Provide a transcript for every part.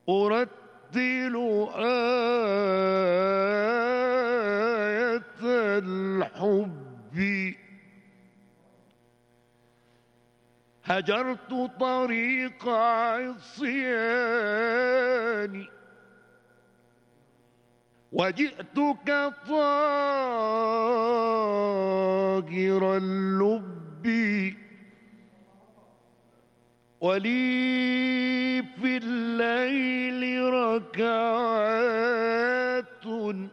أرتل آية الحب هجرت طريق عصياني وجئتك طاهر اللب ولي في الليل ركعات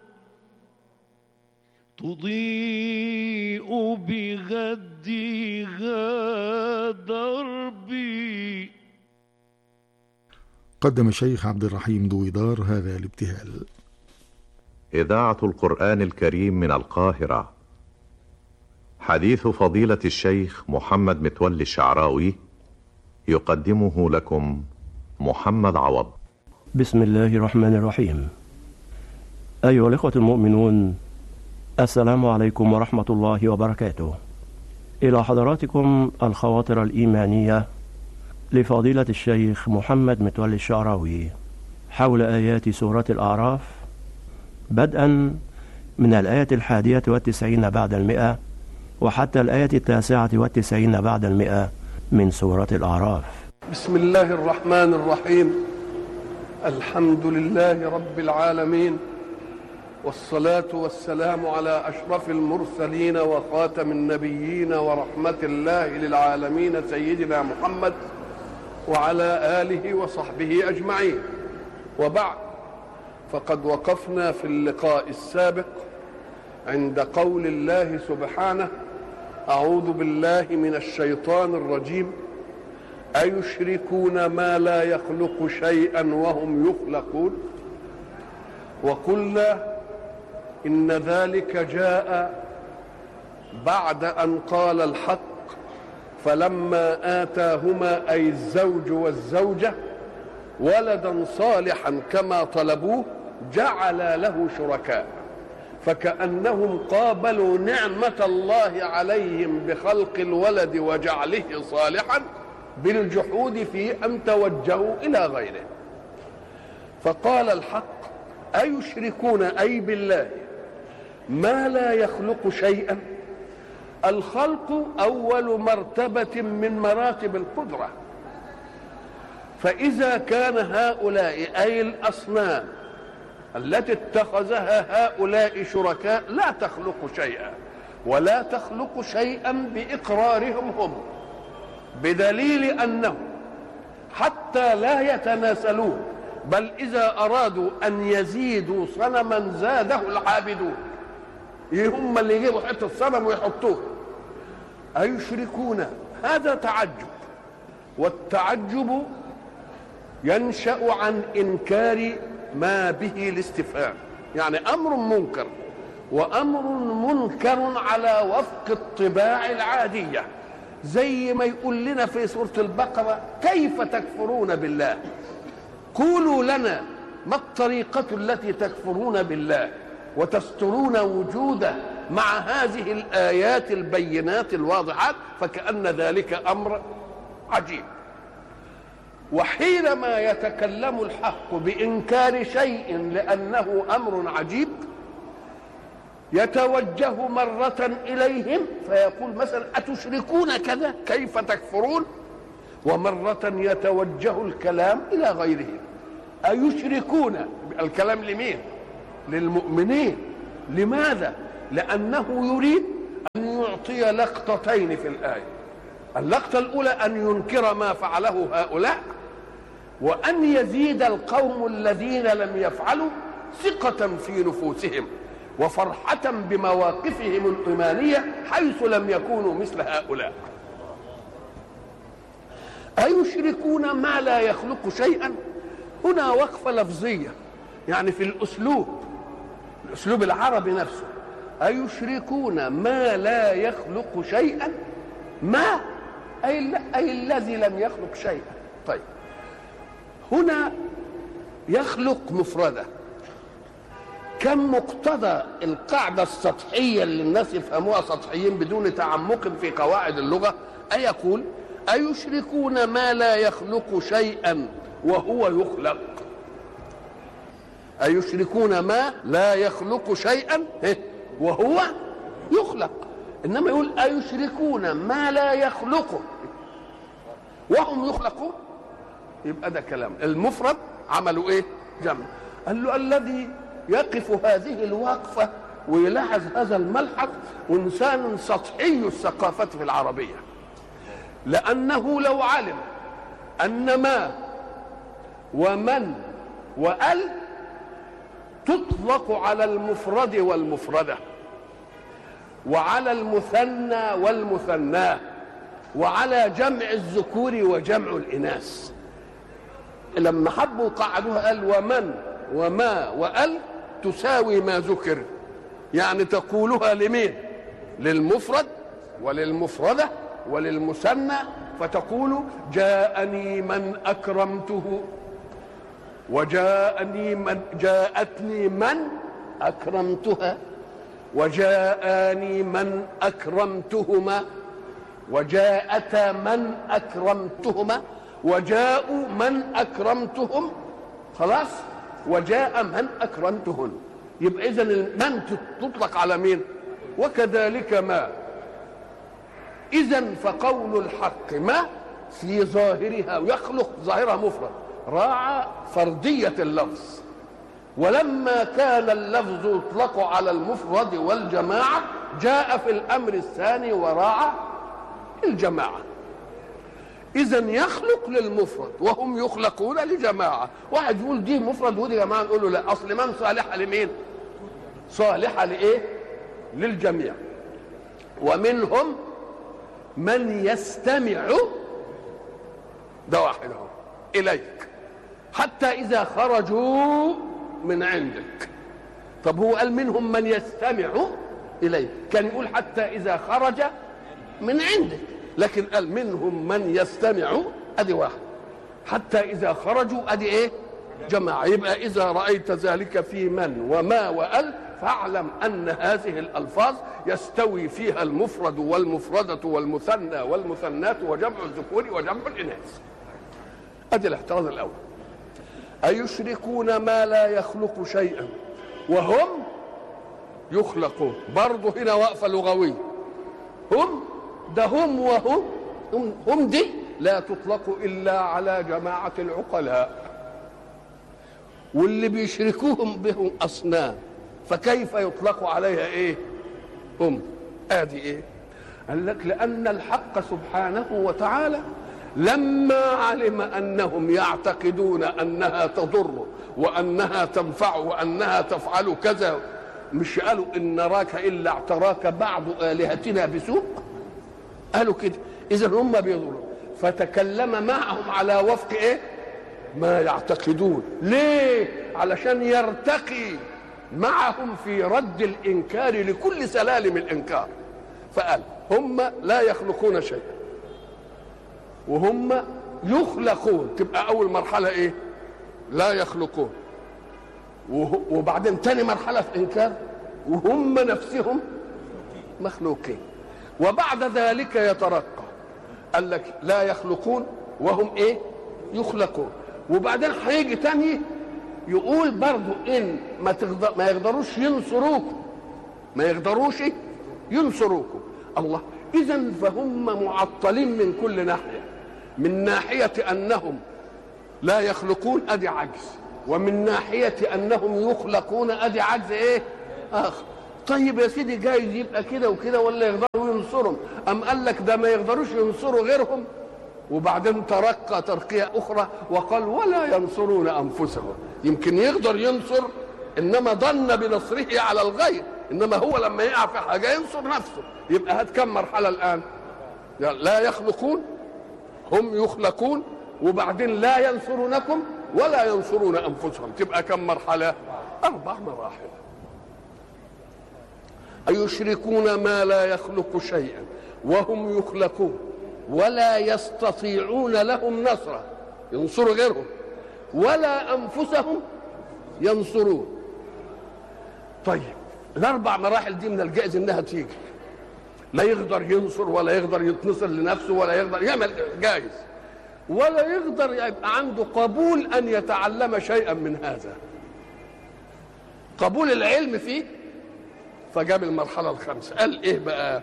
تضيء بغدها دربي قدم الشيخ عبد الرحيم دويدار هذا الابتهال إذاعة القرآن الكريم من القاهرة حديث فضيلة الشيخ محمد متولي الشعراوي يقدمه لكم محمد عوض بسم الله الرحمن الرحيم أيها الإخوة المؤمنون السلام عليكم ورحمة الله وبركاته إلى حضراتكم الخواطر الإيمانية لفضيلة الشيخ محمد متولي الشعراوي حول آيات سورة الأعراف بدءا من الآية الحادية والتسعين بعد المئة وحتى الآية التاسعة والتسعين بعد المئة من سورة الأعراف بسم الله الرحمن الرحيم الحمد لله رب العالمين والصلاة والسلام على أشرف المرسلين وخاتم النبيين ورحمة الله للعالمين سيدنا محمد وعلى آله وصحبه أجمعين وبعد فقد وقفنا في اللقاء السابق عند قول الله سبحانه أعوذ بالله من الشيطان الرجيم أيشركون ما لا يخلق شيئا وهم يخلقون وقلنا إن ذلك جاء بعد أن قال الحق فلما آتاهما أي الزوج والزوجة ولدا صالحا كما طلبوه جعل له شركاء فكأنهم قابلوا نعمة الله عليهم بخلق الولد وجعله صالحا بالجحود في أن توجهوا إلى غيره فقال الحق أيشركون أي بالله ما لا يخلق شيئا الخلق أول مرتبة من مراتب القدرة فإذا كان هؤلاء أي الأصنام التي اتخذها هؤلاء شركاء لا تخلق شيئا ولا تخلق شيئا بإقرارهم هم بدليل أنهم حتى لا يتناسلون بل إذا أرادوا أن يزيدوا صنما زاده العابدون هم اللي يجيبوا حتة صنم ويحطوه أيشركون هذا تعجب والتعجب ينشأ عن إنكار ما به الاستفهام يعني أمر منكر وأمر منكر على وفق الطباع العادية زي ما يقول لنا في سورة البقرة كيف تكفرون بالله قولوا لنا ما الطريقة التي تكفرون بالله وتسترون وجوده مع هذه الآيات البينات الواضحات فكأن ذلك أمر عجيب وحينما يتكلم الحق بإنكار شيء لأنه أمر عجيب يتوجه مرة إليهم فيقول مثلا أتشركون كذا كيف تكفرون ومرة يتوجه الكلام إلى غيرهم أيشركون الكلام لمين للمؤمنين لماذا لأنه يريد أن يعطي لقطتين في الآية اللقطة الأولى أن ينكر ما فعله هؤلاء وأن يزيد القوم الذين لم يفعلوا ثقة في نفوسهم وفرحة بمواقفهم الإيمانية حيث لم يكونوا مثل هؤلاء أيشركون ما لا يخلق شيئا هنا وقفة لفظية يعني في الأسلوب الأسلوب العربي نفسه أيشركون ما لا يخلق شيئا ما أي, أي الذي لم يخلق شيئا طيب هنا يخلق مفردة كم مقتضى القاعدة السطحية اللي الناس يفهموها سطحيين بدون تعمق في قواعد اللغة أيقول أيشركون ما لا يخلق شيئا وهو يخلق أيشركون ما لا يخلق شيئا إيه؟ وهو يخلق إنما يقول أيشركون ما لا يخلقه وهم يخلقون يبقى ده كلام المفرد عملوا ايه جمع قال له الذي يقف هذه الوقفة ويلاحظ هذا الملحظ إنسان سطحي الثقافة في العربية لأنه لو علم أن ما ومن وأل تطلق على المفرد والمفردة وعلى المثنى والمثناه وعلى جمع الذكور وجمع الإناث لما حبوا قعدوها قال ومن وما وأل تساوي ما ذكر يعني تقولها لمين للمفرد وللمفردة وللمثنى فتقول جاءني من أكرمته وجاءني من جاءتني من أكرمتها وجاءني من أكرمتهما وجاءتا من أكرمتهما وجاءوا من أكرمتهم خلاص وجاء من أكرمتهن يبقى إذا من تطلق على مين وكذلك ما إذا فقول الحق ما في ظاهرها ويخلق ظاهرها مفرد راعى فردية اللفظ ولما كان اللفظ يطلق على المفرد والجماعة جاء في الأمر الثاني وراعى الجماعة إذا يخلق للمفرد وهم يخلقون لجماعة واحد يقول دي مفرد ودي جماعة نقول له لا أصل من صالحة لمين صالحة لإيه للجميع ومنهم من يستمع ده واحد اهو إليك حتى إذا خرجوا من عندك طب هو قال منهم من يستمع إليك كان يقول حتى إذا خرج من عندك لكن قال منهم من يستمع ادي واحد حتى اذا خرجوا ادي ايه جماعه يبقى اذا رايت ذلك في من وما وال فاعلم ان هذه الالفاظ يستوي فيها المفرد والمفرده والمثنى والمثنات وجمع الذكور وجمع الاناث ادي الاحتراز الاول ايشركون ما لا يخلق شيئا وهم يخلقون برضه هنا وقفه لغويه هم ده هم وهم هم, هم دي لا تطلق الا على جماعه العقلاء واللي بيشركوهم بهم اصنام فكيف يطلق عليها ايه هم ادي ايه قال لك لان الحق سبحانه وتعالى لما علم انهم يعتقدون انها تضر وانها تنفع وانها تفعل كذا مش قالوا ان نراك الا اعتراك بعض الهتنا بسوء قالوا كده اذا هم بيضروا فتكلم معهم على وفق ايه ما يعتقدون ليه علشان يرتقي معهم في رد الانكار لكل سلالم الانكار فقال هم لا يخلقون شيئا وهم يخلقون تبقى اول مرحله ايه لا يخلقون وبعدين تاني مرحله في انكار وهم نفسهم مخلوقين وبعد ذلك يترقى قال لك لا يخلقون وهم ايه يخلقون وبعدين هيجي تاني يقول برضو ان ما تقدر ما يقدروش ينصروكم ما يقدروش ينصروكم الله اذا فهم معطلين من كل ناحيه من ناحيه انهم لا يخلقون ادي عجز ومن ناحيه انهم يخلقون ادي عجز ايه اخر طيب يا سيدي جايز يبقى كده وكده ولا يقدروا ينصرهم ام قال لك ده ما يقدروش ينصروا غيرهم وبعدين ترقى ترقية أخرى وقال ولا ينصرون أنفسهم يمكن يقدر ينصر إنما ظن بنصره على الغير إنما هو لما يقع في حاجة ينصر نفسه يبقى هات كم مرحلة الآن لا يخلقون هم يخلقون وبعدين لا ينصرونكم ولا ينصرون أنفسهم تبقى كم مرحلة أربع مراحل أيشركون ما لا يخلق شيئا وهم يخلقون ولا يستطيعون لهم نصرا ينصروا غيرهم ولا انفسهم ينصرون طيب الاربع مراحل دي من الجائز انها تيجي لا يقدر ينصر ولا يقدر يتنصر لنفسه ولا يقدر يعمل جائز ولا يقدر يبقى عنده قبول ان يتعلم شيئا من هذا قبول العلم فيه فجاب المرحلة الخامسة قال إيه بقى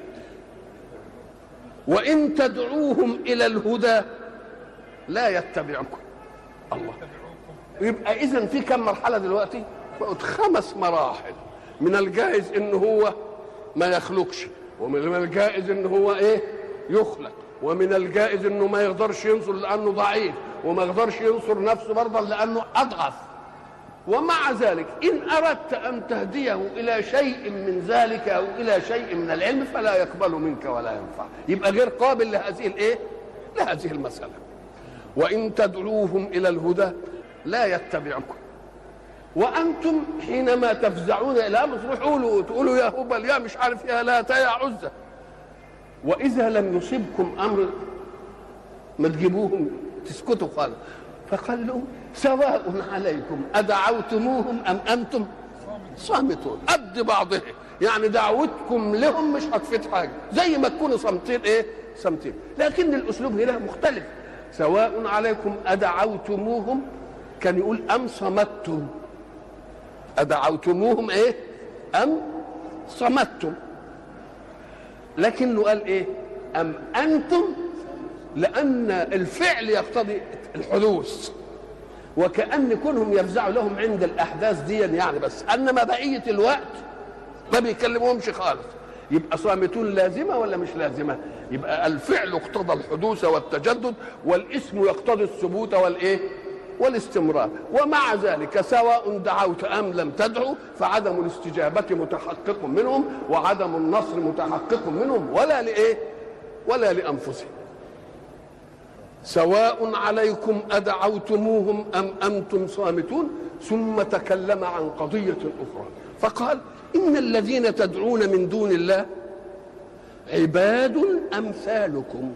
وإن تدعوهم إلى الهدى لا يتبعكم الله يبقى إذا في كم مرحلة دلوقتي بقت خمس مراحل من الجائز إن هو ما يخلقش ومن الجائز إن هو إيه يخلق ومن الجائز إنه ما يقدرش ينصر لأنه ضعيف وما يقدرش ينصر نفسه برضه لأنه أضعف ومع ذلك إن أردت أن تهديه إلى شيء من ذلك أو إلى شيء من العلم فلا يقبل منك ولا ينفع يبقى غير قابل لهذه الإيه؟ لهذه المسألة وإن تدعوهم إلى الهدى لا يتبعكم وأنتم حينما تفزعون إلى أمر تروحوا له تقولوا يا هبل يا مش عارف يا لا يا عزة وإذا لم يصبكم أمر ما تجيبوهم تسكتوا خالص فقال لهم سواء عليكم أدعوتموهم أم أنتم صامتون قد بعضهم يعني دعوتكم لهم مش هتفيد حاجة زي ما تكونوا صامتين إيه صامتين لكن الأسلوب هنا مختلف سواء عليكم أدعوتموهم كان يقول أم صمتم أدعوتموهم إيه أم صمتم لكنه قال إيه أم أنتم لأن الفعل يقتضي الحدوث وكأن كونهم يفزعوا لهم عند الأحداث دي يعني بس أنما بقية الوقت ما بيكلمهمش خالص يبقى صامتون لازمة ولا مش لازمة يبقى الفعل اقتضى الحدوث والتجدد والاسم يقتضي الثبوت والإيه والاستمرار ومع ذلك سواء دعوت أم لم تدعو فعدم الاستجابة متحقق منهم وعدم النصر متحقق منهم ولا لإيه ولا لأنفسهم سواء عليكم أدعوتموهم أم أنتم صامتون ثم تكلم عن قضية أخرى فقال إن الذين تدعون من دون الله عباد أمثالكم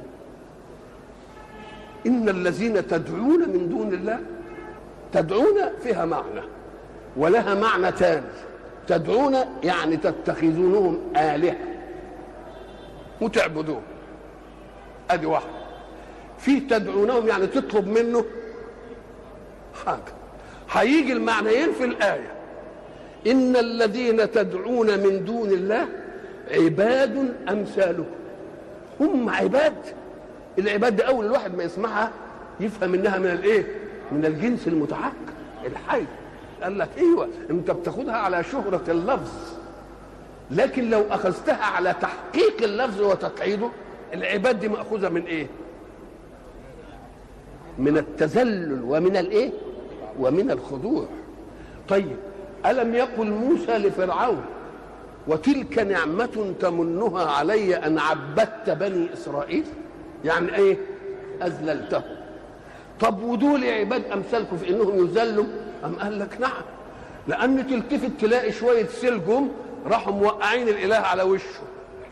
إن الذين تدعون من دون الله تدعون فيها معنى ولها معنى ثاني تدعون يعني تتخذونهم آلهة وتعبدون ادي واحده في تدعونهم يعني تطلب منه حاجه هيجي المعنيين في الايه ان الذين تدعون من دون الله عباد امثالكم هم عباد العباد دي اول الواحد ما يسمعها يفهم انها من الايه من الجنس المتحقق الحي قال لك ايوه انت بتاخدها على شهره اللفظ لكن لو اخذتها على تحقيق اللفظ وتقعيده العباد دي ماخوذه من ايه من التذلل ومن الايه ومن الخضوع طيب الم يقل موسى لفرعون وتلك نعمه تمنها علي ان عبدت بني اسرائيل يعني ايه اذللتهم طب ودول عباد امثالكم في انهم يذلوا ام قال لك نعم لان تلتفت تلاقي شويه سلجم راحوا موقعين الاله على وشه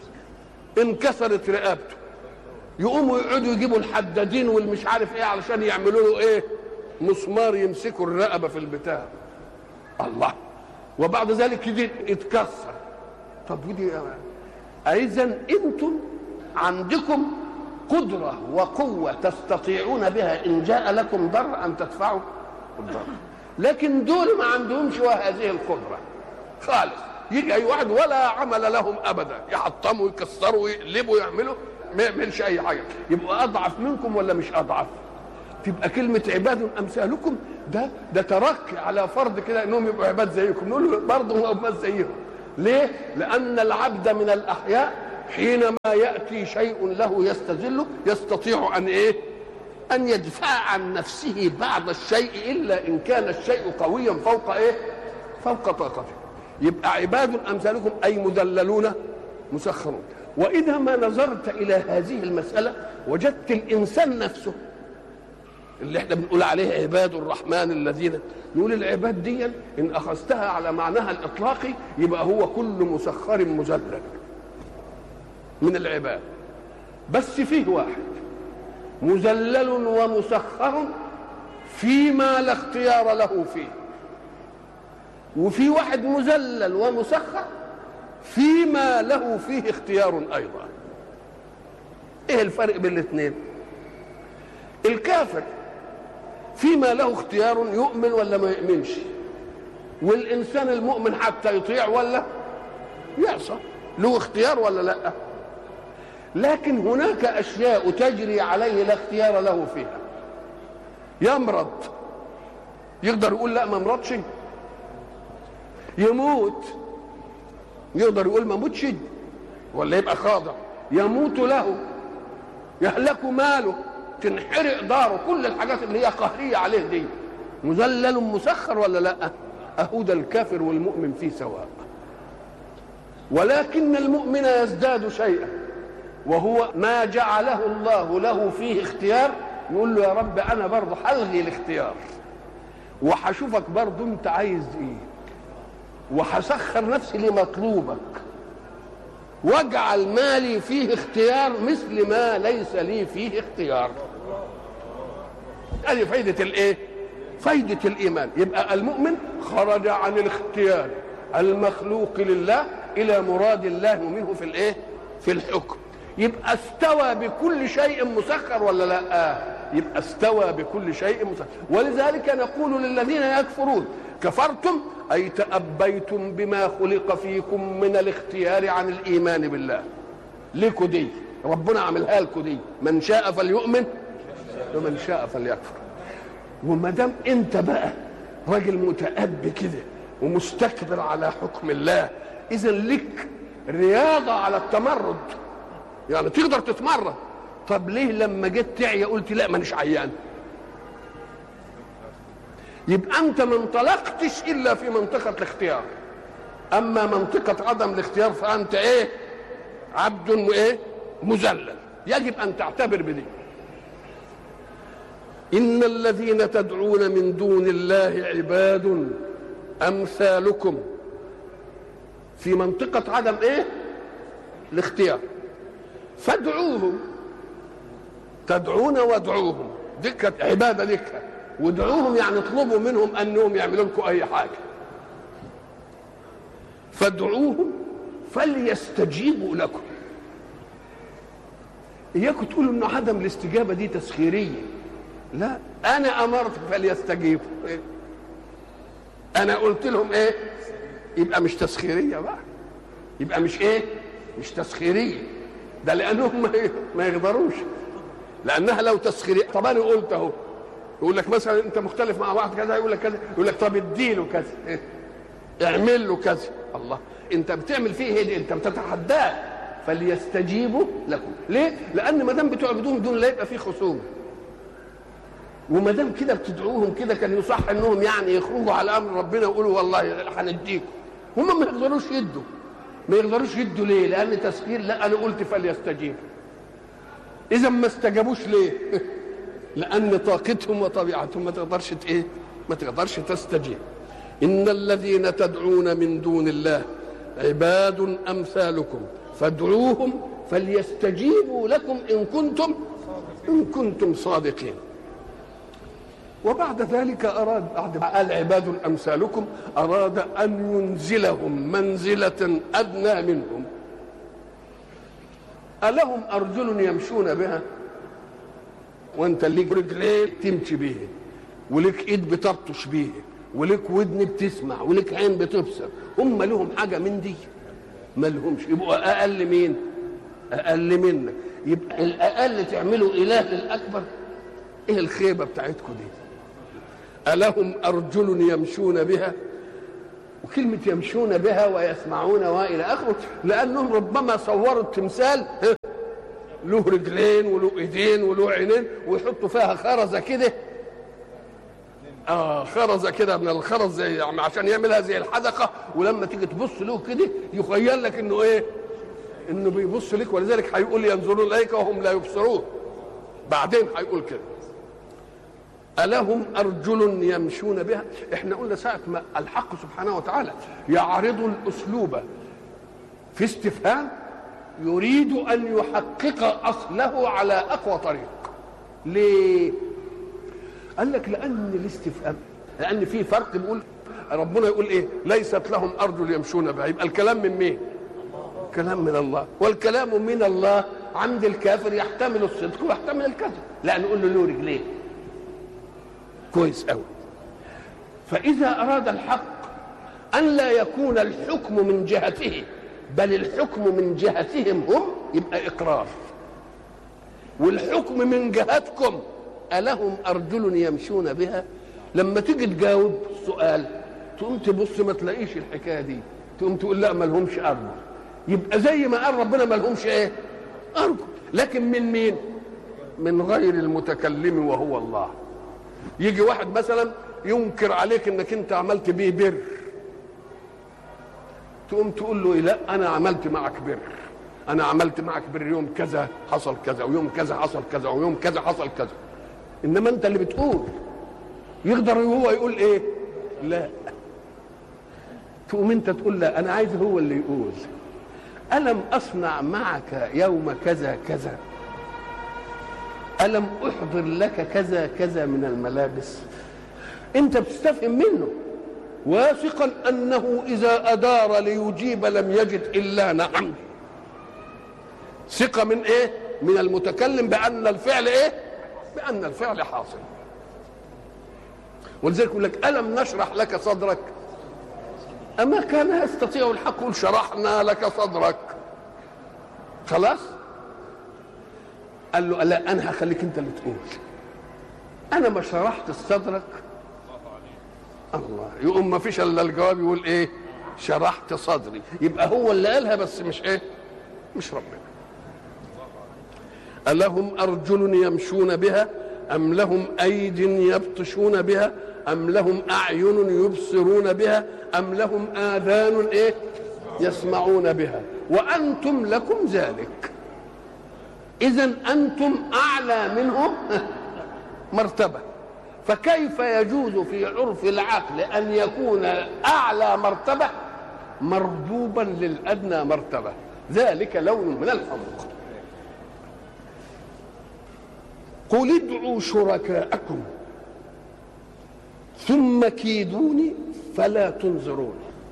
انكسرت رقبته يقوموا يقعدوا يجيبوا الحدادين والمش عارف ايه علشان يعملوا له ايه مسمار يمسكوا الرقبه في البتاع الله وبعد ذلك يجي يتكسر طب ودي اذا انتم عندكم قدره وقوه تستطيعون بها ان جاء لكم ضر ان تدفعوا الضر لكن دول ما عندهمش هذه القدره خالص يجي اي واحد ولا عمل لهم ابدا يحطموا يكسروا يقلبوا يعملوا ما يعملش اي حاجه يبقى اضعف منكم ولا مش اضعف تبقى كلمه عباد امثالكم ده ده ترقي على فرض كده انهم يبقوا عباد زيكم نقول له برضه هم زيهم ليه لان العبد من الاحياء حينما ياتي شيء له يستذله يستطيع ان ايه ان يدفع عن نفسه بعض الشيء الا ان كان الشيء قويا فوق ايه فوق طاقته يبقى عباد امثالكم اي مذللون مسخرون واذا ما نظرت الى هذه المساله وجدت الانسان نفسه اللي احنا بنقول عليه عباد الرحمن الذين نقول العباد دي ان اخذتها على معناها الاطلاقي يبقى هو كل مسخر مذلل من العباد بس فيه واحد مذلل ومسخر فيما لا اختيار له فيه وفي واحد مذلل ومسخر فيما له فيه اختيار ايضا ايه الفرق بين الاثنين الكافر فيما له اختيار يؤمن ولا ما يؤمنش والانسان المؤمن حتى يطيع ولا يعصى له اختيار ولا لا لكن هناك اشياء تجري عليه لا اختيار له فيها يمرض يقدر يقول لا ما مرضش يموت يقدر يقول ما موتش ولا يبقى خاضع يموت له يهلك ماله تنحرق داره كل الحاجات اللي هي قهريه عليه دي مذلل مسخر ولا لا اهو ده الكافر والمؤمن فيه سواء ولكن المؤمن يزداد شيئا وهو ما جعله الله له فيه اختيار يقول له يا رب انا برضه هلغي الاختيار وهشوفك برضه انت عايز ايه وهسخر نفسي لمطلوبك واجعل مالي فيه اختيار مثل ما ليس لي فيه اختيار هذه فايدة الايه فايدة الايمان يبقى المؤمن خرج عن الاختيار المخلوق لله الى مراد الله منه في الايه في الحكم يبقى استوى بكل شيء مسخر ولا لا يبقى استوى بكل شيء مسخر ولذلك نقول للذين يكفرون كفرتم اي تأبيتم بما خلق فيكم من الاختيار عن الايمان بالله لكم دي ربنا عملها لكم دي من شاء فليؤمن ومن شاء فليكفر وما دام انت بقى راجل متأب كده ومستكبر على حكم الله اذا لك رياضه على التمرد يعني تقدر تتمرد طب ليه لما جيت تعيا قلت لا مانيش عيان يبقى انت ما انطلقتش الا في منطقه الاختيار اما منطقه عدم الاختيار فانت ايه عبد ايه مذلل يجب ان تعتبر بدي ان الذين تدعون من دون الله عباد امثالكم في منطقه عدم ايه الاختيار فادعوهم تدعون وادعوهم دي كانت عباده لك وادعوهم يعني اطلبوا منهم انهم يعملوا لكم اي حاجه فادعوهم فليستجيبوا لكم اياكم تقولوا ان عدم الاستجابه دي تسخيريه لا انا امرت فليستجيبوا إيه؟ انا قلت لهم ايه يبقى مش تسخيريه بقى يبقى مش ايه مش تسخيريه ده لانهم ما- ما يقدروش لانها لو تسخيريه طب انا قلت اهو يقول لك مثلا انت مختلف مع واحد كذا يقول لك كذا يقول لك طب اديله كذا إيه؟ اعمل له كذا الله انت بتعمل فيه ايه دي؟ انت بتتحداه فليستجيبوا لكم ليه لان ما دام بتعبدوهم دون لا يبقى فيه خصومه وما دام كده بتدعوهم كده كان يصح انهم يعني يخرجوا على امر ربنا ويقولوا والله هنديكم هم ما يقدروش يدوا ما يقدروش يدوا ليه لان تسخير لا انا قلت فليستجيبوا اذا ما استجابوش ليه لان طاقتهم وطبيعتهم ما تقدرش ت- ايه ما تقدرش تستجيب ان الذين تدعون من دون الله عباد امثالكم فادعوهم فليستجيبوا لكم ان كنتم ان كنتم صادقين وبعد ذلك اراد بعد ما قال عباد امثالكم اراد ان ينزلهم منزله ادنى منهم الهم ارجل يمشون بها وانت ليك رجلين تمشي بيه وليك ايد بتبطش بيه وليك ودن بتسمع وليك عين بتبصر هم لهم حاجه من دي ما لهمش يبقوا اقل مين اقل منك يبقى الاقل تعملوا اله للاكبر ايه الخيبه بتاعتكم دي الهم ارجل يمشون بها وكلمة يمشون بها ويسمعون وإلى آخره لأنهم ربما صوروا التمثال ها، له رجلين وله ايدين وله عينين ويحطوا فيها خرزة كده اه خرزة كده من الخرز زي يعني عشان يعملها زي الحدقة ولما تيجي تبص له كده يخيل لك انه ايه انه بيبص لك ولذلك هيقول ينظرون اليك وهم لا يبصرون بعدين هيقول كده ألهم أرجل يمشون بها احنا قلنا ساعة ما الحق سبحانه وتعالى يعرض الأسلوب في استفهام يريد أن يحقق أصله على أقوى طريق ليه؟ قال لك لأن الاستفهام لأن في فرق بيقول ربنا يقول إيه؟ ليست لهم أرجل يمشون بها يبقى الكلام من مين؟ كلام من الله والكلام من الله عند الكافر يحتمل الصدق ويحتمل الكذب لا نقول له له رجلين كويس قوي فإذا أراد الحق ان لا يكون الحكم من جهته بل الحكم من جهتهم هم يبقى اقرار والحكم من جهتكم ألهم أرجل يمشون بها لما تيجي تجاوب سؤال تقوم تبص ما تلاقيش الحكاية دي تقوم تقول لا ما لهمش أرجل يبقى زي ما قال ربنا ما لهمش إيه أرجل لكن من مين من غير المتكلم وهو الله يجي واحد مثلا ينكر عليك انك انت عملت بيه بر تقوم تقول له إيه؟ لا انا عملت معك بر انا عملت معك بر يوم كذا حصل كذا ويوم كذا حصل كذا ويوم كذا حصل كذا انما انت اللي بتقول يقدر هو يقول ايه لا تقوم انت تقول لا انا عايز هو اللي يقول الم اصنع معك يوم كذا كذا الم احضر لك كذا كذا من الملابس انت بتستفهم منه واثقا انه اذا ادار ليجيب لم يجد الا نعم ثقه من ايه من المتكلم بان الفعل ايه بان الفعل حاصل ولذلك يقول لك الم نشرح لك صدرك اما كان يستطيع الحق يقول شرحنا لك صدرك خلاص قال له لا انا هخليك انت اللي تقول انا ما شرحت صدرك الله يقوم ما فيش الا الجواب يقول ايه شرحت صدري يبقى هو اللي قالها بس مش ايه مش ربنا ألهم أرجل يمشون بها أم لهم أيد يبطشون بها أم لهم أعين يبصرون بها أم لهم آذان إيه يسمعون بها وأنتم لكم ذلك إذا أنتم أعلى منهم مرتبة فكيف يجوز في عرف العقل أن يكون أعلى مرتبة مربوبا للأدنى مرتبة ذلك لون من الحمق قل ادعوا شركاءكم ثم كيدوني فلا تنظرون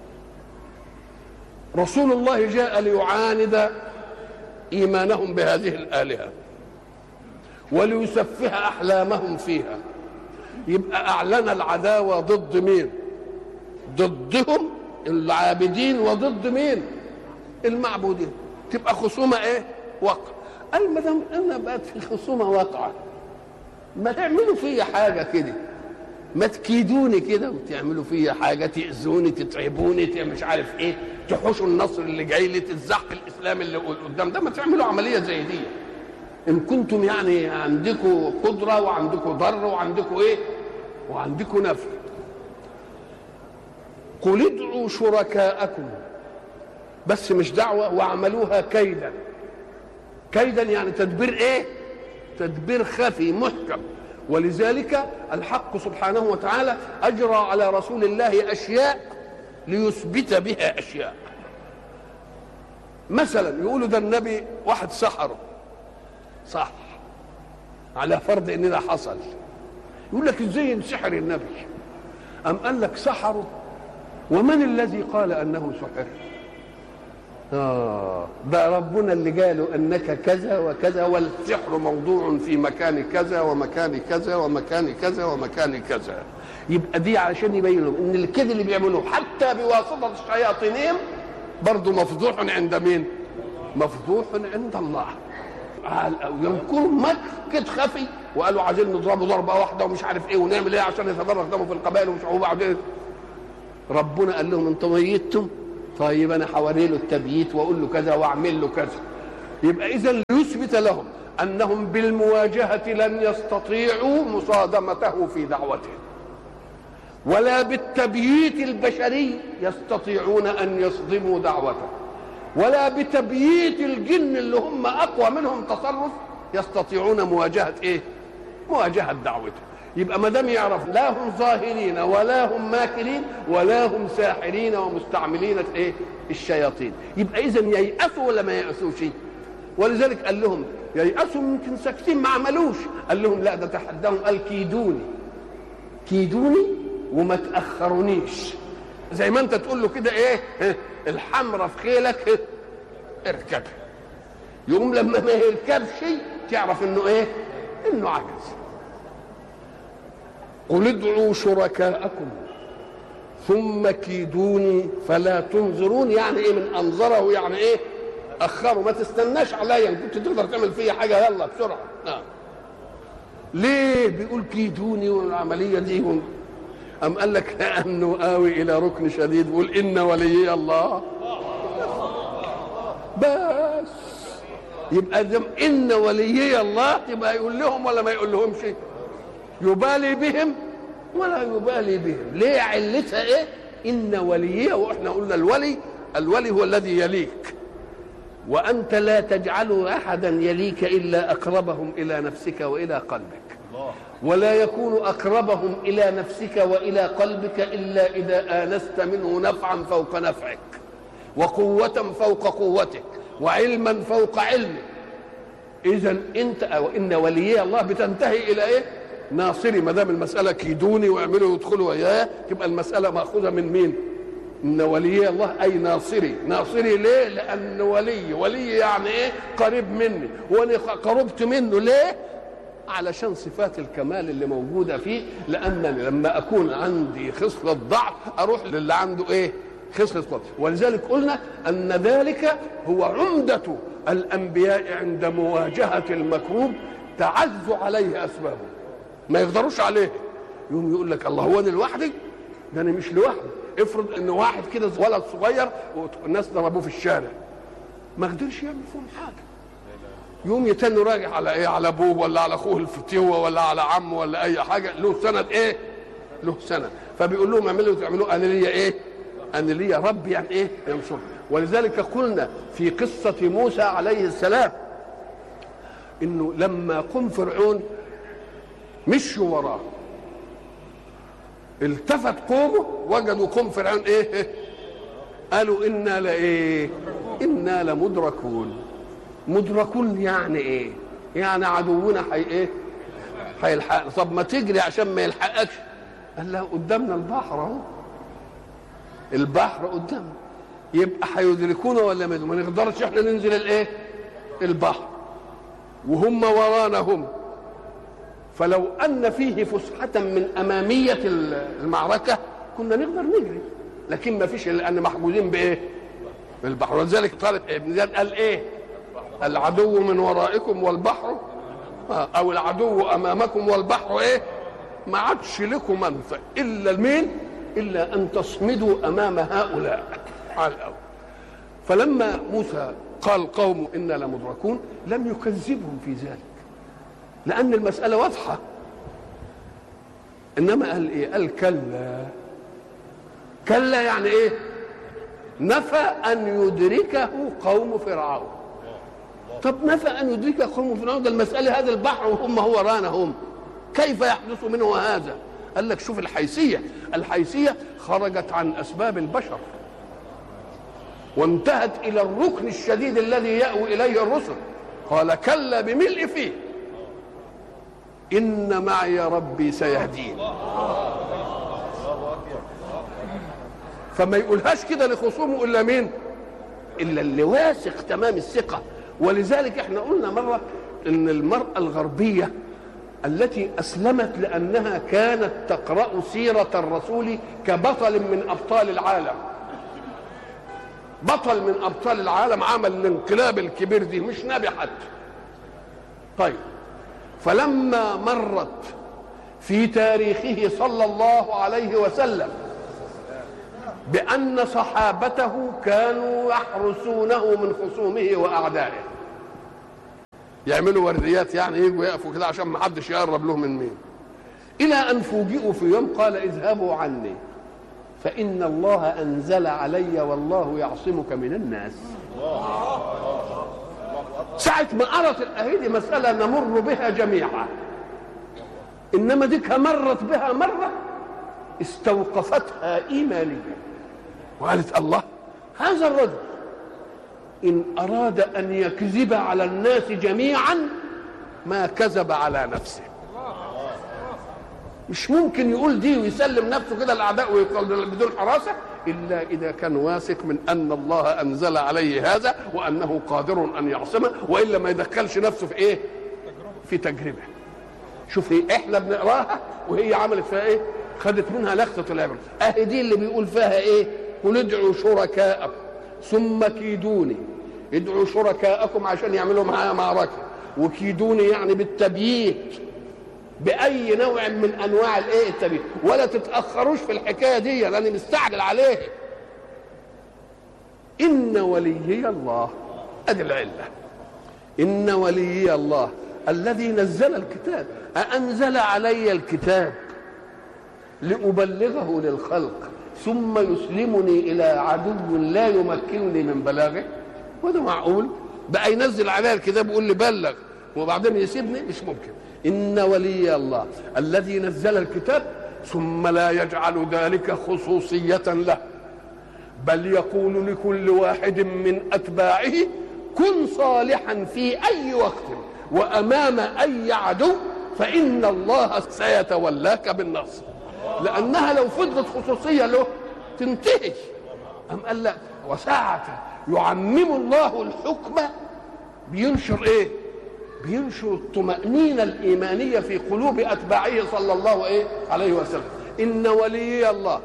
رسول الله جاء ليعاند ايمانهم بهذه الالهه وليسفه احلامهم فيها يبقى اعلن العداوه ضد مين ضدهم العابدين وضد مين المعبودين تبقى خصومه ايه وقع قال ما دام انا بقت في خصومه واقعه ما تعملوا فيا حاجه كده ما تكيدوني كده وتعملوا فيا حاجه تاذوني تتعبوني ت- مش عارف ايه تحوشوا النصر اللي جاي لي تزحق الاسلام اللي قدام ده ما تعملوا عمليه زي دي ان كنتم يعني عندكم قدره وعندكم ضر وعندكم ايه وعندكم نفع قل ادعوا شركاءكم بس مش دعوه واعملوها كيدا كيدا يعني تدبير ايه تدبير خفي محكم ولذلك الحق سبحانه وتعالى اجرى على رسول الله اشياء ليثبت بها اشياء مثلا يقولوا ده النبي واحد سحره صح على فرض ان ده حصل يقول لك ازاي ينسحر النبي ام قال لك سحره ومن الذي قال انه سحر آه ده ربنا اللي قالوا انك كذا وكذا والسحر موضوع في مكان كذا ومكان كذا ومكان كذا ومكان كذا يبقى دي علشان يبينوا ان الكذب اللي بيعملوه حتى بواسطه شياطينهم برضه مفضوح عند مين؟ مفضوح عند الله ينكروا مكر كده خفي وقالوا عايزين نضربه ضربه واحده ومش عارف ايه ونعمل ايه عشان يتدرج دمه في القبائل ومش وبعدين ربنا قال لهم انتم ميتم طيب انا حوري له التبييت واقول له كذا واعمل له كذا يبقى اذا ليثبت لهم انهم بالمواجهه لن يستطيعوا مصادمته في دعوته ولا بالتبييت البشري يستطيعون ان يصدموا دعوته ولا بتبييت الجن اللي هم اقوى منهم تصرف يستطيعون مواجهه ايه مواجهه دعوته يبقى ما دام يعرف لا هم ظاهرين ولا هم ماكرين ولا هم ساحرين ومستعملين ايه الشياطين يبقى اذا ييأسوا ولا ما ييأسوش ولذلك قال لهم ييأسوا يمكن ساكتين ما عملوش قال لهم لا ده تحداهم قال كيدوني كيدوني وما تأخرونيش زي ما انت تقول له كده ايه الحمرة في خيلك إيه؟ اركبها يقوم لما ما يركبش تعرف انه ايه انه عجز قل ادعوا شركاءكم ثم كيدوني فلا تنظرون يعني ايه من انظره يعني ايه اخره ما تستناش عليا ان كنت تقدر تعمل فيا حاجه يلا بسرعه نعم ليه بيقول كيدوني والعمليه دي و... أم قال لك لأنه آوي إلى ركن شديد بيقول إن وليي الله بس يبقى دم إن وليي الله يبقى يقول لهم ولا ما يقول لهمش يبالي بهم ولا يبالي بهم ليه علتها إيه إن وليي وإحنا قلنا الولي الولي هو الذي يليك وأنت لا تجعل أحدا يليك إلا أقربهم إلى نفسك وإلى قلبك ولا يكون اقربهم الى نفسك والى قلبك الا اذا انست منه نفعا فوق نفعك وقوه فوق قوتك وعلما فوق علمك اذا انت او ان وليي الله بتنتهي الى ايه ناصري ما دام المساله كيدوني واعملوا يدخلوا وياه تبقى المساله ماخوذه من مين ان ولي الله اي ناصري ناصري ليه لان ولي ولي يعني ايه قريب مني وانا قربت منه ليه علشان صفات الكمال اللي موجوده فيه لانني لما اكون عندي خصله ضعف اروح للي عنده ايه خصله قوه ولذلك قلنا ان ذلك هو عمده الانبياء عند مواجهه المكروب تعز عليه اسبابه ما يقدروش عليه يقوم يقول لك الله هو انا لوحدي ده انا مش لوحدي افرض ان واحد كده ولد صغير والناس ضربوه في الشارع ما قدرش يعمل فيهم حاجه يوم يتنوا راجع على ايه على ابوه ولا على اخوه الفتوه ولا على عمه ولا اي حاجه له سند ايه له سند فبيقول لهم اعملوا تعملوا انا ليا ايه انا ليا رب يعني ايه ينصر ولذلك قلنا في قصه موسى عليه السلام انه لما قم فرعون مشوا وراه التفت قومه وجدوا قوم فرعون ايه قالوا انا لايه انا لمدركون مدركون يعني ايه يعني عدونا حي ايه هيلحقنا طب ما تجري عشان ما يلحقكش قال له قدامنا البحر اهو البحر قدامنا يبقى هيدركونا ولا ما ما نقدرش احنا ننزل الايه البحر وهم ورانا هم فلو ان فيه فسحه من اماميه المعركه كنا نقدر نجري لكن ما فيش لان محجوزين بايه بالبحر ولذلك طالب ابن زياد قال ايه العدو من ورائكم والبحر او العدو امامكم والبحر ايه ما عادش لكم منفع الا المين الا ان تصمدوا امام هؤلاء على الاول فلما موسى قال قوم انا لمدركون لم يكذبهم في ذلك لان المساله واضحه انما قال ايه قال كلا كلا يعني ايه نفى ان يدركه قوم فرعون طب نفى ان يدرك قوم فرعون ده المساله هذا البحر وهم هو رانا هم كيف يحدث منه هذا قال لك شوف الحيثيه الحيثيه خرجت عن اسباب البشر وانتهت الى الركن الشديد الذي ياوي اليه الرسل قال كلا بملء فيه ان معي ربي سيهدين فما يقولهاش كده لخصومه الا مين الا اللي واثق تمام الثقه ولذلك احنا قلنا مره ان المراه الغربيه التي اسلمت لانها كانت تقرا سيره الرسول كبطل من ابطال العالم بطل من ابطال العالم عمل الانقلاب الكبير دي مش نبي حتى طيب فلما مرت في تاريخه صلى الله عليه وسلم بأن صحابته كانوا يحرسونه من خصومه وأعدائه يعملوا ورديات يعني يجوا يقفوا كده عشان ما حدش يقرب له من مين إلى أن فوجئوا في يوم قال اذهبوا عني فإن الله أنزل علي والله يعصمك من الناس ساعة ما قرت الآية دي مسألة نمر بها جميعا إنما ديك مرت بها مرة استوقفتها إيمانيا وقالت الله هذا الرجل إن أراد أن يكذب على الناس جميعا ما كذب على نفسه مش ممكن يقول دي ويسلم نفسه كده الاعداء ويقول بدون حراسه الا اذا كان واثق من ان الله انزل عليه هذا وانه قادر ان يعصمه والا ما يدخلش نفسه في ايه؟ في تجربه. شوف هي احنا بنقراها وهي عملت فيها ايه؟ خدت منها لخطة العبرة اهي دي اللي بيقول فيها ايه قل ادعوا شركاءكم ثم كيدوني ادعوا شركاءكم عشان يعملوا معايا معركة وكيدوني يعني بالتبييت باي نوع من انواع الايه التبييت ولا تتاخروش في الحكايه دي لاني مستعجل عليه ان وليي الله ادي العله ان وليي الله الذي نزل الكتاب أأنزل علي الكتاب لأبلغه للخلق ثم يسلمني إلى عدو لا يمكنني من بلاغه وده معقول بقى ينزل علي الكتاب يقول لي بلغ وبعدين يسيبني مش ممكن إن ولي الله الذي نزل الكتاب ثم لا يجعل ذلك خصوصية له بل يقول لكل واحد من أتباعه كن صالحا في أي وقت وأمام أي عدو فإن الله سيتولاك بالنصر لأنها لو فضلت خصوصية له تنتهي أم قال لا وساعة يعمم الله الحكم بينشر إيه بينشر الطمأنينة الإيمانية في قلوب أتباعه صلى الله إيه عليه وسلم إن ولي الله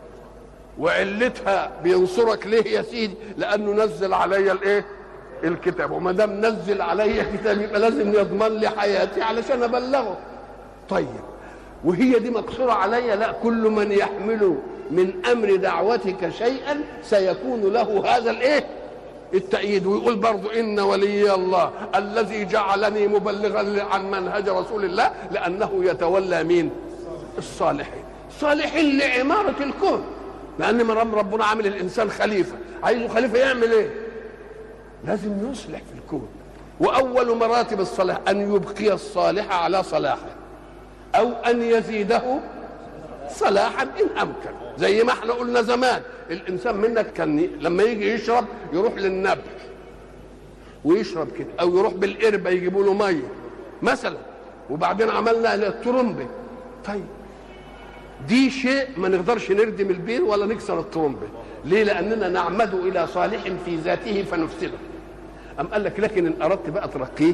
وعلتها بينصرك ليه يا سيدي لأنه نزل علي الإيه الكتاب وما دام نزل علي كتاب يبقى لازم يضمن لي حياتي علشان ابلغه طيب وهي دي مقصوره علي لا كل من يحمل من امر دعوتك شيئا سيكون له هذا الايه التأييد ويقول برضو إن ولي الله الذي جعلني مبلغا عن منهج رسول الله لأنه يتولى مين الصالحين صالحين لعمارة الكون لأن مرام ربنا عامل الإنسان خليفة عايزه خليفة يعمل إيه لازم يصلح في الكون واول مراتب الصلاح ان يبقي الصالح على صلاحه او ان يزيده صلاحا ان امكن زي ما احنا قلنا زمان الانسان منك كان لما يجي يشرب يروح للنبع ويشرب كده او يروح بالقربه يجيبوا له ميه مثلا وبعدين عملنا الترمبه طيب دي شيء ما نقدرش نردم البير ولا نكسر الترمبه ليه لاننا نعمد الى صالح في ذاته فنفسده أم قال لك لكن ان اردت بقى ترقيه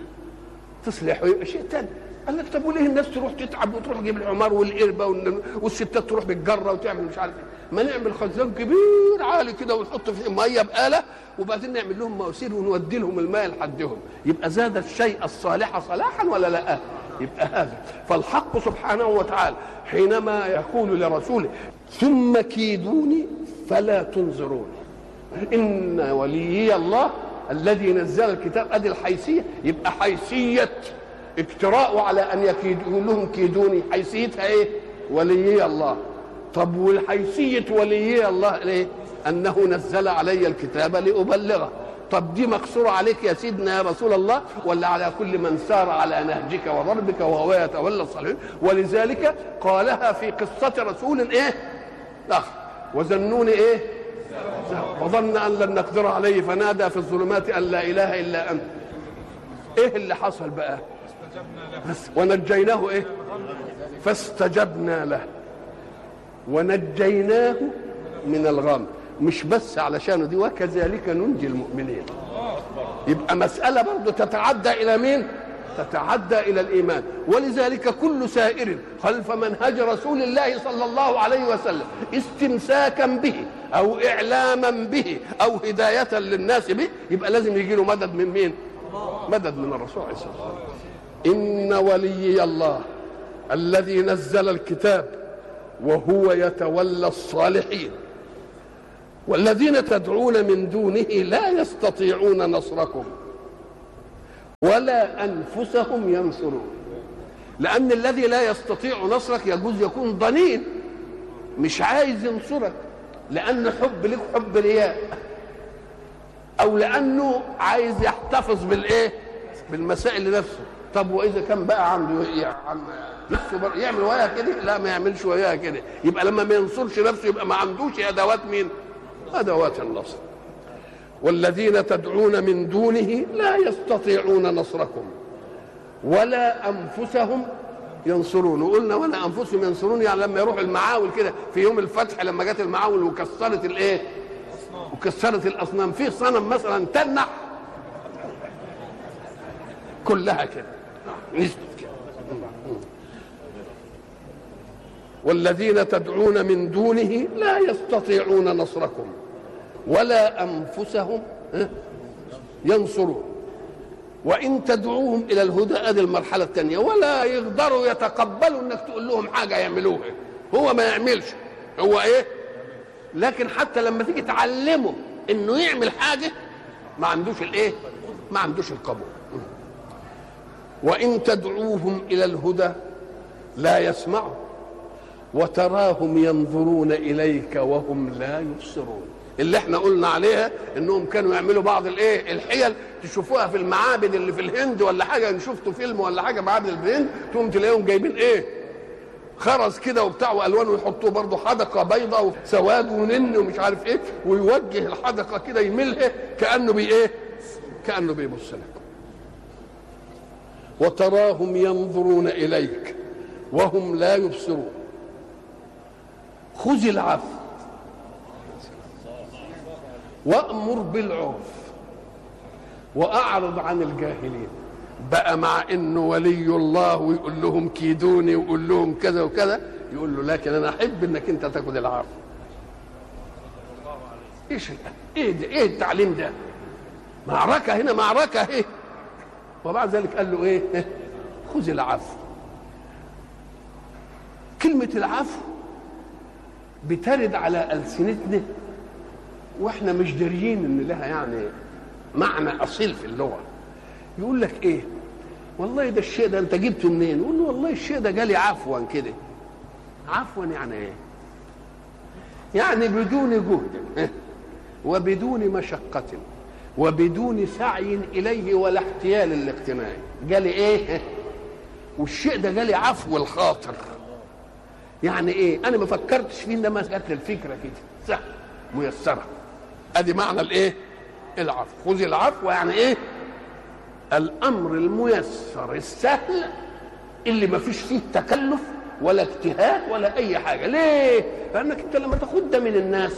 تصلحه يبقى شيء ثاني قال لك طب وليه الناس تروح تتعب وتروح تجيب العمار والقربه والستات تروح بالجره وتعمل مش عارف ما نعمل خزان كبير عالي كده ونحط فيه ميه بآلة وبعدين نعمل لهم مواسير ونودي لهم الماء لحدهم يبقى زاد الشيء الصالح صلاحا ولا لا يبقى هذا فالحق سبحانه وتعالى حينما يقول لرسوله ثم كيدوني فلا تنظروني ان وليي الله الذي نزل الكتاب ادي الحيثيه يبقى حيثيه اجتراءه على ان يكيد يقول لهم كيدوني حيثيتها ايه؟ وليي الله طب والحيثيه وليي الله ليه؟ انه نزل علي الكتاب لابلغه طب دي مقصوره عليك يا سيدنا يا رسول الله ولا على كل من سار على نهجك وضربك وهو يتولى الصالحين ولذلك قالها في قصه رسول ايه؟ اخر وذنون ايه؟ وظن ان لن نقدر عليه فنادى في الظلمات ان لا اله الا انت ايه اللي حصل بقى بس ونجيناه ايه فاستجبنا له ونجيناه من الغم مش بس علشان دي وكذلك ننجي المؤمنين يبقى مسألة برضه تتعدى إلى مين؟ تتعدى إلى الإيمان ولذلك كل سائر خلف منهج رسول الله صلى الله عليه وسلم استمساكا به أو إعلاما به أو هداية للناس به يبقى لازم يجي له مدد من مين؟ مدد من الرسول عليه الصلاة والسلام إن وليي الله الذي نزل الكتاب وهو يتولى الصالحين والذين تدعون من دونه لا يستطيعون نصركم ولا انفسهم ينصرون لان الذي لا يستطيع نصرك يجوز يكون ضنين مش عايز ينصرك لان حب لك حب رياء او لانه عايز يحتفظ بالايه بالمسائل لنفسه طب واذا كان بقى عنده يعني نفسه بر... يعمل وياها كده لا ما يعملش وياها كده يبقى لما ما ينصرش نفسه يبقى ما عندوش ادوات مين ادوات النصر والذين تدعون من دونه لا يستطيعون نصركم ولا انفسهم ينصرون وقلنا ولا انفسهم ينصرون يعني لما يروح المعاول كده في يوم الفتح لما جت المعاول وكسرت الايه وكسرت الاصنام في صنم مثلا تنح كلها كده نزلت كده والذين تدعون من دونه لا يستطيعون نصركم ولا انفسهم ها، ينصرون وان تدعوهم الى الهدى ادي المرحله الثانيه ولا يقدروا يتقبلوا انك تقول لهم حاجه يعملوها هو ما يعملش هو ايه لكن حتى لما تيجي تعلمه انه يعمل حاجه ما عندوش الايه ما عندوش القبول وان تدعوهم الى الهدى لا يسمعوا وتراهم ينظرون اليك وهم لا يبصرون اللي احنا قلنا عليها انهم كانوا يعملوا بعض الايه الحيل تشوفوها في المعابد اللي في الهند ولا حاجه ان شفتوا فيلم ولا حاجه معابد اللي في الهند تقوم تلاقيهم جايبين ايه خرز كده وبتاع والوان ويحطوه برضه حدقه بيضاء وسواد ونن ومش عارف ايه ويوجه الحدقه كده يملها كانه بي ايه كانه بيبص لك وتراهم ينظرون اليك وهم لا يبصرون خذ العفو وامر بالعرف واعرض عن الجاهلين بقى مع انه ولي الله ويقول لهم كيدوني ويقول لهم كذا وكذا يقول له لكن انا احب انك انت تاخذ العفو ايش ال- ايه ده ايه التعليم ده معركه هنا معركه ايه وبعد ذلك قال له ايه خذ العفو كلمه العفو بترد على السنتنا واحنا مش داريين ان لها يعني معنى اصيل في اللغه يقول لك ايه والله ده الشيء ده انت جبته منين يقول له والله الشيء ده جالي عفوا كده عفوا يعني ايه يعني بدون جهد وبدون مشقة وبدون سعي إليه ولا احتيال الاقتناء جالي إيه والشيء ده جالي عفو الخاطر يعني إيه أنا ما فكرتش فيه إنما جات لي الفكرة كده سهل ميسرة أدي معنى الإيه العفو خذ العفو يعني إيه الامر الميسر السهل اللي ما فيش فيه تكلف ولا اجتهاد ولا اي حاجه ليه لانك انت لما تاخد ده من الناس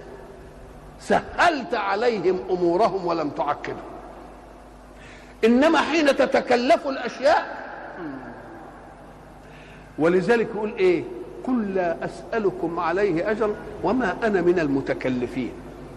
سهلت عليهم امورهم ولم تعقدهم انما حين تتكلف الاشياء ولذلك يقول ايه قل لا اسالكم عليه اجر وما انا من المتكلفين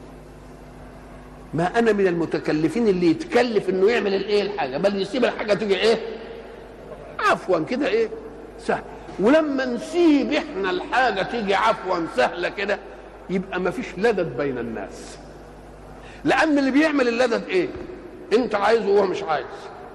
ما انا من المتكلفين اللي يتكلف انه يعمل الايه الحاجه بل يسيب الحاجه تيجي ايه عفوا كده ايه سهل ولما نسيب احنا الحاجه تيجي عفوا سهله كده يبقى ما فيش لدد بين الناس لان اللي بيعمل اللدد ايه انت عايزه وهو مش عايز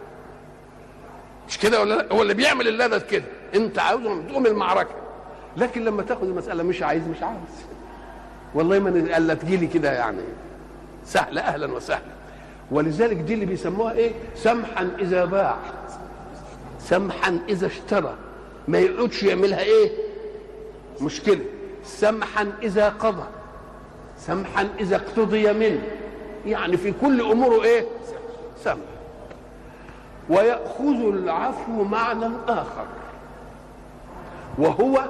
مش كده ولا لا؟ هو اللي بيعمل اللدد كده انت عاوزه تقوم المعركه لكن لما تاخد المساله مش عايز مش عايز والله ما الا تجيلي كده يعني سهلة أهلا وسهلا ولذلك دي اللي بيسموها إيه سمحا إذا باع سمحا إذا اشترى ما يقعدش يعملها إيه مشكلة سمحا إذا قضى سمحا إذا اقتضي منه يعني في كل أموره إيه سمح ويأخذ العفو معنى آخر وهو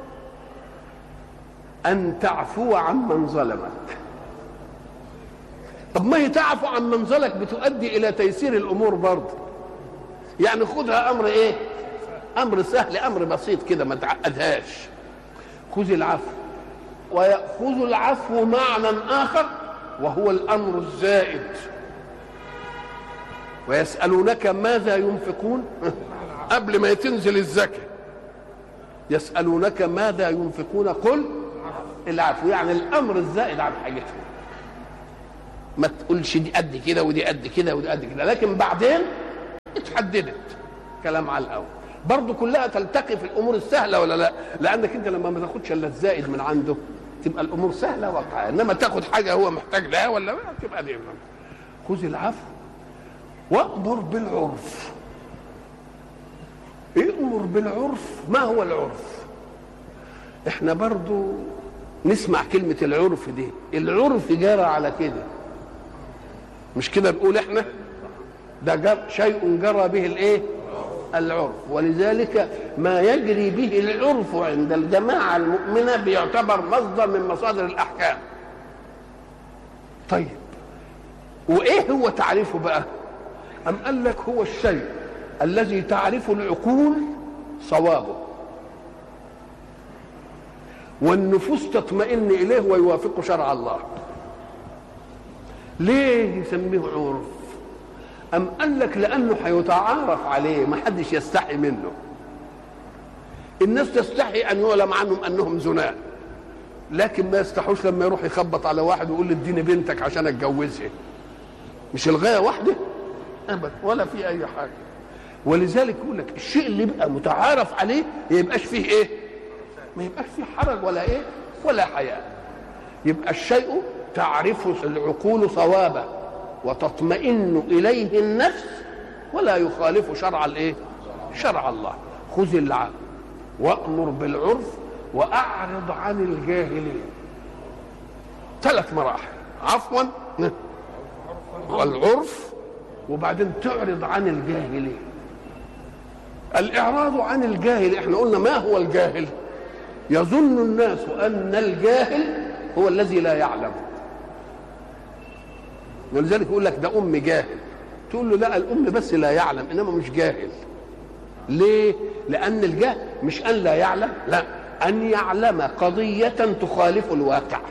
أن تعفو عن من ظلمك طب ما هي تعفو عن منزلك بتؤدي الى تيسير الامور برضه يعني خدها امر ايه امر سهل امر بسيط كده ما تعقدهاش خذ العفو ويأخذ العفو معنى آخر وهو الأمر الزائد ويسألونك ماذا ينفقون قبل ما تنزل الزكاة يسألونك ماذا ينفقون قل العفو يعني الأمر الزائد عن حاجتهم ما تقولش دي قد كده ودي قد كده ودي قد كده لكن بعدين اتحددت كلام على الاول برضه كلها تلتقي في الامور السهله ولا لا لانك انت لما ما تاخدش الا الزائد من عنده تبقى الامور سهله واقعه انما تاخد حاجه هو محتاج لها ولا لا تبقى دي خذ العفو وامر بالعرف امر بالعرف ما هو العرف احنا برضو نسمع كلمة العرف دي العرف جرى على كده مش كده نقول احنا ده جر شيء جرى به الايه العرف ولذلك ما يجري به العرف عند الجماعة المؤمنة بيعتبر مصدر من مصادر الأحكام طيب وإيه هو تعريفه بقى أم قال لك هو الشيء الذي تعرف العقول صوابه والنفوس تطمئن اليه ويوافق شرع الله ليه يسميه عرف أم قال لك لأنه هيتعارف عليه ما حدش يستحي منه الناس تستحي أن يعلم عنهم أنهم زناء لكن ما يستحوش لما يروح يخبط على واحد ويقول له اديني بنتك عشان اتجوزها مش الغايه واحده ابدا ولا في اي حاجه ولذلك يقول لك الشيء اللي يبقى متعارف عليه ما يبقاش فيه ايه ما يبقاش فيه حرج ولا ايه ولا حياء يبقى الشيء تعرف العقول صوابه وتطمئن اليه النفس ولا يخالف شرع الايه شرع الله خذ العقل وامر بالعرف واعرض عن الجاهلين ثلاث مراحل عفوا والعرف وبعدين تعرض عن الجاهلين الاعراض عن الجاهل احنا قلنا ما هو الجاهل يظن الناس ان الجاهل هو الذي لا يعلم ولذلك يقول لك ده ام جاهل تقول له لا الام بس لا يعلم انما مش جاهل ليه لان الجهل مش ان لا يعلم لا ان يعلم قضيه تخالف الواقع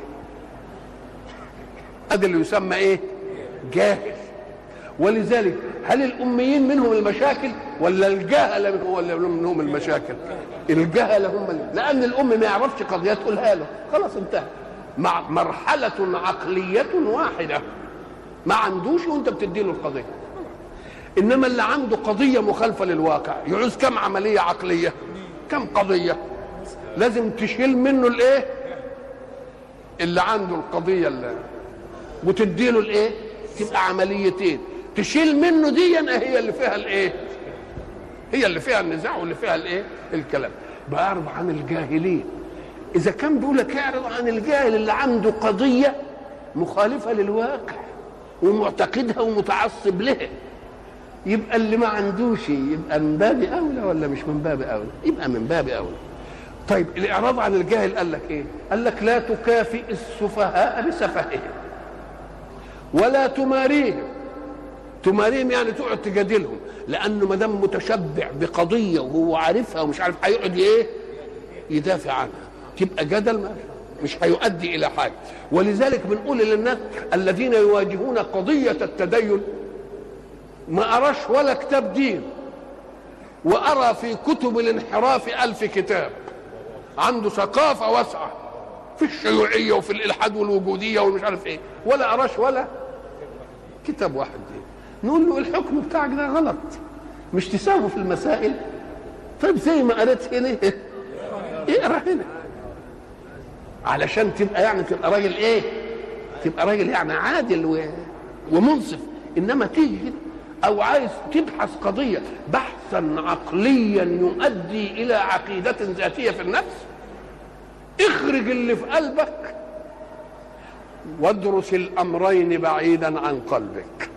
هذا اللي يسمى ايه جاهل ولذلك هل الاميين منهم المشاكل ولا الجهل منهم ولا منهم المشاكل الجهل هم اللي. لان الام ما يعرفش قضيه تقولها له خلاص انتهى مع مرحله عقليه واحده ما عندوش وانت بتدي له القضيه انما اللي عنده قضيه مخالفه للواقع يعوز كم عمليه عقليه كم قضيه لازم تشيل منه الايه اللي عنده القضيه اللي وتدي له الايه تبقى عمليتين تشيل منه دي هي اللي فيها الايه هي اللي فيها النزاع واللي فيها الايه الكلام بعرض عن الجاهلين اذا كان بيقول لك اعرض عن الجاهل اللي عنده قضيه مخالفه للواقع ومعتقدها ومتعصب لها يبقى اللي ما عندوش يبقى من باب اولى ولا مش من باب اولى يبقى من باب اولى طيب الاعراض عن الجاهل قال لك ايه قال لك لا تكافئ السفهاء بسفههم ولا تماريهم تماريهم يعني تقعد تجادلهم لانه ما دام متشبع بقضيه وهو عارفها ومش عارف هيقعد ايه يدافع عنها تبقى جدل ما مش هيؤدي الى حاجه ولذلك بنقول للناس الذين يواجهون قضيه التدين ما أراش ولا كتاب دين وأرى في كتب الانحراف ألف كتاب عنده ثقافة واسعة في الشيوعية وفي الإلحاد والوجودية ومش عارف إيه ولا أراش ولا كتاب واحد دين نقول له الحكم بتاعك ده غلط مش تساوي في المسائل طيب زي ما قريت هنا اقرا هنا علشان تبقى يعني تبقى راجل ايه تبقى راجل يعني عادل و... ومنصف انما تيجي كده او عايز تبحث قضيه بحثا عقليا يؤدي الى عقيده ذاتيه في النفس اخرج اللي في قلبك وادرس الامرين بعيدا عن قلبك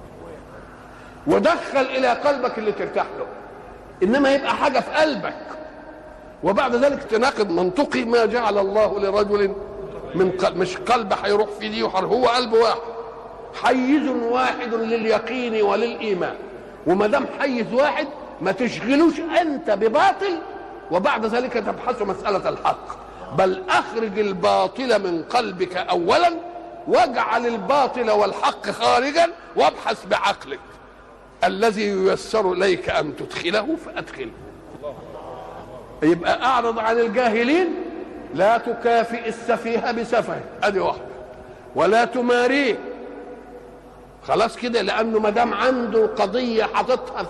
ودخل الى قلبك اللي ترتاح له انما يبقى حاجه في قلبك وبعد ذلك تناقض منطقي ما جعل الله لرجل من قلب مش قلب هيروح في دي وحر هو قلب واحد حيز واحد لليقين وللايمان وما دام حيز واحد ما تشغلوش انت بباطل وبعد ذلك تبحث مساله الحق بل اخرج الباطل من قلبك اولا واجعل الباطل والحق خارجا وابحث بعقلك الذي ييسر اليك ان تدخله فادخله يبقى اعرض عن الجاهلين لا تكافئ السفيه بسفه ادي واحده ولا تماريه خلاص كده لانه ما دام عنده قضيه حاططها